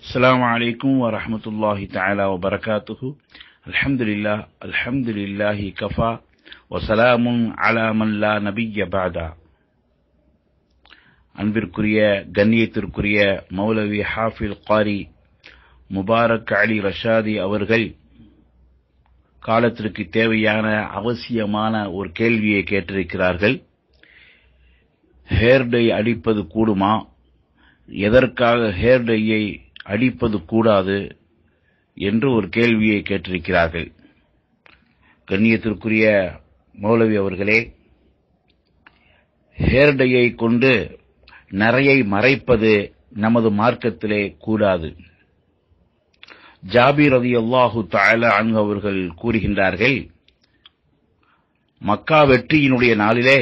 السلام عليكم ورحمة الله تعالى وبركاته الحمد لله الحمد لله كفى وسلام على من لا نبي بعد அன்பிற்குரிய கண்ணியத்திற்குரிய மௌலவி ஹாஃபில் காரி முபாரக் அலி ரஷாதி அவர்கள் காலத்திற்கு தேவையான அவசியமான ஒரு கேள்வியை கேட்டிருக்கிறார்கள் ஹேர் டை அடிப்பது கூடுமா எதற்காக ஹேர் டையை அடிப்பது கூடாது என்று ஒரு கேள்வியை கேட்டிருக்கிறார்கள் கண்ணியத்திற்குரிய மௌலவி அவர்களே ஹேர் டையை கொண்டு நரையை மறைப்பது நமது மார்க்கத்திலே கூடாது ஜாபீர் ரதி அல்லாஹு தாயல அங்கு அவர்கள் கூறுகின்றார்கள் மக்கா வெற்றியினுடைய நாளிலே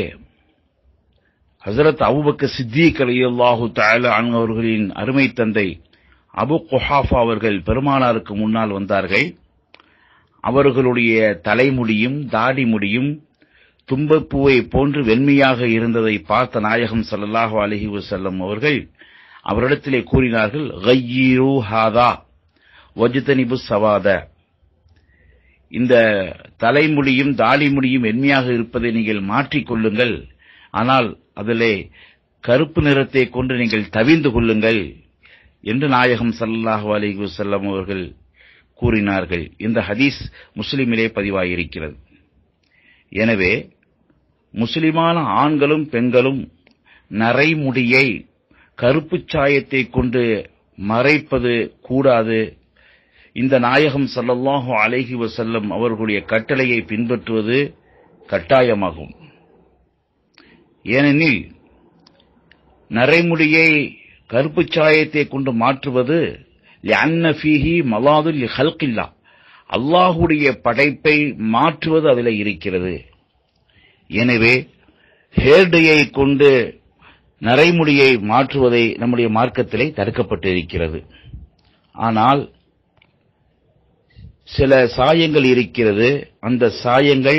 ஹசரத் அபுபக்க சித்திக் அலி அல்லாஹு தாயல அங்கு அவர்களின் அருமை தந்தை அபு குஹாஃபா அவர்கள் பெருமானாருக்கு முன்னால் வந்தார்கள் அவர்களுடைய தலைமுடியும் தாடி முடியும் தும்பப்பூவை போன்று வெண்மையாக இருந்ததை பார்த்த நாயகம் ஸல்லல்லாஹு அலைஹி வஸல்லம் அவர்கள் அவரிடத்திலே கூறினார்கள் கய்யீரு ஹாதா வஜ்தனிபு சவாத இந்த தலைமுடியும் தாடி முடியும் வெண்மையாக இருப்பதை நீங்கள் மாற்றிக் கொள்ளுங்கள் ஆனால் அதிலே கருப்பு நிறத்தை கொண்டு நீங்கள் தவிந்து கொள்ளுங்கள் என்று நாயகம் ஸல்லல்லாஹு அலைஹி வஸல்லம் அவர்கள் கூறினார்கள் இந்த ஹதீஸ் முஸ்லிமிலே பதிவாகியிருக்கிறது எனவே முஸ்லிமான ஆண்களும் பெண்களும் நரைமுடியை கருப்புச் சாயத்தை கொண்டு மறைப்பது கூடாது இந்த நாயகம் ஸல்லல்லாஹு அலைஹி வஸல்லம் அவர்களுடைய கட்டளையை பின்பற்றுவது கட்டாயமாகும் ஏனெனில் நரைமுடியை கருப்புச் சாயத்தை கொண்டு மாற்றுவது லஅன்ன ஃபீஹி மலாதுல் லிஹல்கில்லா அல்லாஹுடைய படைப்பை மாற்றுவது அதில் இருக்கிறது எனவே ஹேர்டையை கொண்டு நரைமுடியை மாற்றுவதை நம்முடைய மார்க்கத்திலே தடுக்கப்பட்டிருக்கிறது ஆனால் சில சாயங்கள் இருக்கிறது அந்த சாயங்கள்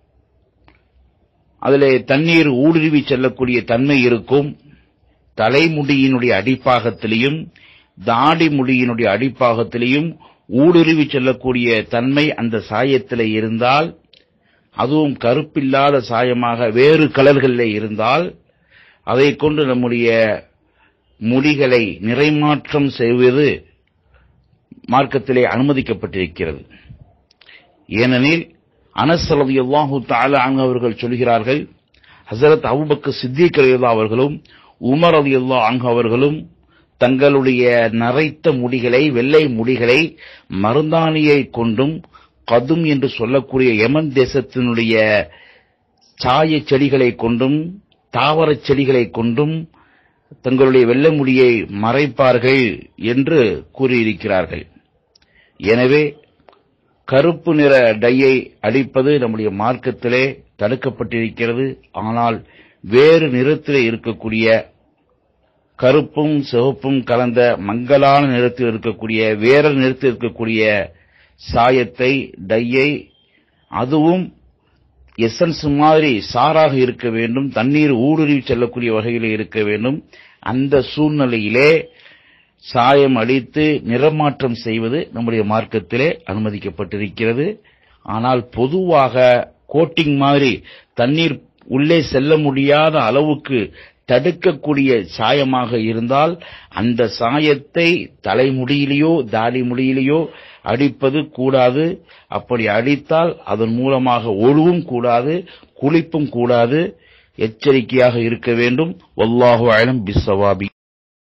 அதிலே தண்ணீர் ஊடுருவி செல்லக்கூடிய தன்மை இருக்கும் தலைமுடியினுடைய அடிப்பாகத்திலையும் தாடி முடியினுடைய அடிப்பாகத்திலையும் ஊடுருவி செல்லக்கூடிய தன்மை அந்த சாயத்தில் இருந்தால் அதுவும் கருப்பில்லாத சாயமாக வேறு கலர்களில் இருந்தால் அதை கொண்டு நம்முடைய முடிகளை நிறைமாற்றம் செய்வது மார்க்கத்திலே அனுமதிக்கப்பட்டிருக்கிறது ஏனெனில் அனசலதி அல்லாஹு தாலா அவர்கள் சொல்கிறார்கள் ஹசரத் அபுபக்கு சித்திக் அலியல்லா அவர்களும் உமர் அலி அல்லா அங்கு அவர்களும் தங்களுடைய நரைத்த முடிகளை வெள்ளை முடிகளை மருந்தாணியை கொண்டும் கதும் என்று சொல்லக்கூடிய யமன் தேசத்தினுடைய சாய செடிகளை கொண்டும் தாவரச் செடிகளை கொண்டும் தங்களுடைய வெள்ளை முடியை மறைப்பார்கள் என்று கூறியிருக்கிறார்கள் எனவே கருப்பு நிற டையை அடிப்பது நம்முடைய மார்க்கத்திலே தடுக்கப்பட்டிருக்கிறது ஆனால் வேறு நிறத்திலே இருக்கக்கூடிய கருப்பும் சிவப்பும் கலந்த மங்கலான நிறத்தில் இருக்கக்கூடிய வேற நிறத்தில் இருக்கக்கூடிய சாயத்தை டையை அதுவும் எசன்ஸ் மாதிரி சாராக இருக்க வேண்டும் தண்ணீர் ஊடுருவி செல்லக்கூடிய வகையில் இருக்க வேண்டும் அந்த சூழ்நிலையிலே சாயம் அடித்து நிறமாற்றம் செய்வது நம்முடைய மார்க்கத்திலே அனுமதிக்கப்பட்டிருக்கிறது ஆனால் பொதுவாக கோட்டிங் மாதிரி தண்ணீர் உள்ளே செல்ல முடியாத அளவுக்கு தடுக்கக்கூடிய சாயமாக இருந்தால் அந்த சாயத்தை தலைமுடியிலேயோ தாடி முடியிலேயோ அடிப்பது கூடாது அப்படி அடித்தால் அதன் மூலமாக ஒழுவும் கூடாது குளிப்பும் கூடாது எச்சரிக்கையாக இருக்க வேண்டும் வல்லாஹு அலம் பிஸ்ஸவாபி